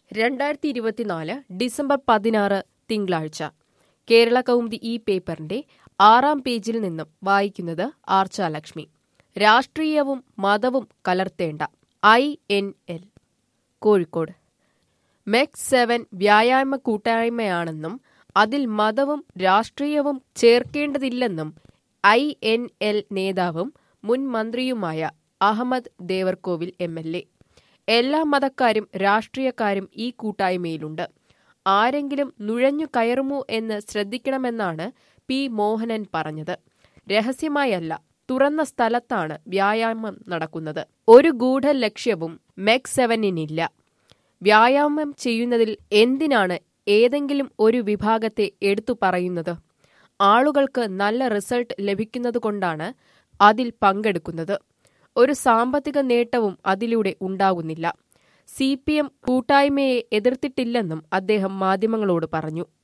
രണ്ടായിരത്തി ഇരുപത്തിനാല് ഡിസംബർ പതിനാറ് തിങ്കളാഴ്ച കേരള കൗമുദി ഈ പേപ്പറിന്റെ ആറാം പേജിൽ നിന്നും വായിക്കുന്നത് ആർച്ചാലക്ഷ്മി രാഷ്ട്രീയവും മതവും കലർത്തേണ്ട I N L Kozhikode mec seven വ്യായാമ കൂട്ടായ്മയാണെന്നും അതിൽ മതവും രാഷ്ട്രീയവും ചേർക്കേണ്ടതില്ലെന്നും ഐ എൻ എൽ നേതാവും മുൻ മന്ത്രിയുമായ Ahammad Devarkovil M L A എല്ലാ മതക്കാരും രാഷ്ട്രീയക്കാരും ഈ കൂട്ടായ്മയിലുണ്ട് ആരെങ്കിലും നുഴഞ്ഞു കയറുമോ എന്ന് ശ്രദ്ധിക്കണമെന്നാണ് പി മോഹനൻ പറഞ്ഞത് രഹസ്യമായല്ല തുറന്ന സ്ഥലത്താണ് വ്യായാമം നടക്കുന്നത് ഒരു ഗൂഢ ലക്ഷ്യവും മെക് സെവനിനില്ല വ്യായാമം ചെയ്യുന്നതിൽ എന്തിനാണ് ഏതെങ്കിലും ഒരു വിഭാഗത്തെ എടുത്തു പറയുന്നത് ആളുകൾക്ക് നല്ല റിസൾട്ട് ലഭിക്കുന്നതുകൊണ്ടാണ് അതിൽ പങ്കെടുക്കുന്നത് ഒരു സാമ്പത്തിക നേട്ടവും അതിലൂടെ ഉണ്ടാകുന്നില്ല സി പി എം കൂട്ടായ്മയെ എതിർത്തിട്ടില്ലെന്നും അദ്ദേഹം മാധ്യമങ്ങളോട് പറഞ്ഞു